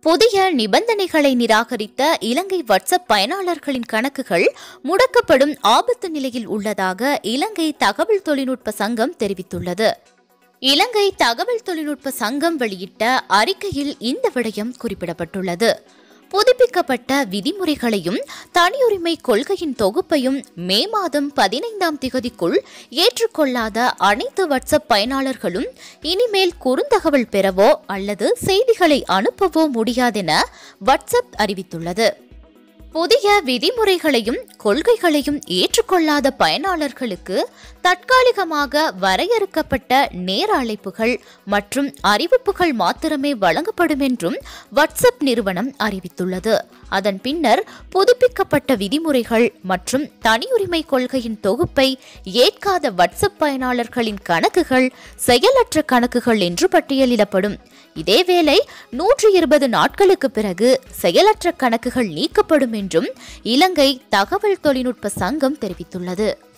புதிய நிபந்தனைகளை நிராகரித்த இலங்கை வாட்ஸ்அப் பயனாளர்களின் கணக்குகள் முடக்கப்படும் ஆபத்து நிலையில் உள்ளதாக இலங்கை தகவல் தொழில்நுட்ப சங்கம் தெரிவித்துள்ளது இலங்கை தகவல் தொழில்நுட்ப சங்கம் வெளியிட்ட அறிக்கையில் இந்த விடயம் குறிப்பிடப்பட்டுள்ளது புதுப்பிக்கப்பட்ட விதிமுறைகளையும் தனியுரிமை கொள்கையின் தொகுப்பையும் மே மாதம் பதினைந்தாம் திகதிக்குள் ஏற்றுக்கொள்ளாத அனைத்து வாட்ஸ்அப் பயனாளர்களும் இனிமேல் குறுந்தகவல் பெறவோ அல்லது செய்திகளை அனுப்பவோ முடியாதென வாட்ஸ்அப் அறிவித்துள்ளது புதிய விதிமுறைகளையும் கொள்கைகளையும் ஏற்றுக்கொள்ளாத பயனாளர்களுக்கு தற்காலிகமாக வரையறுக்கப்பட்ட நேர அழைப்புகள் மற்றும் அறிவிப்புகள் மாத்திரமே வழங்கப்படும் என்றும் வாட்ஸ்அப் நிறுவனம் அறிவித்துள்ளது அதன் பின்னர் புதுப்பிக்கப்பட்ட விதிமுறைகள் மற்றும் தனியுரிமை கொள்கையின் தொகுப்பை ஏற்காத வாட்ஸ்அப் பயனாளர்களின் கணக்குகள் செயலற்ற கணக்குகள் என்று பட்டியலிடப்படும் இதேவேளை நூற்றி இருபது நாட்களுக்கு பிறகு செயலற்ற கணக்குகள் நீக்கப்படும் என்றும் இலங்கை தகவல் தொழில்நுட்ப சங்கம் தெரிவித்துள்ளது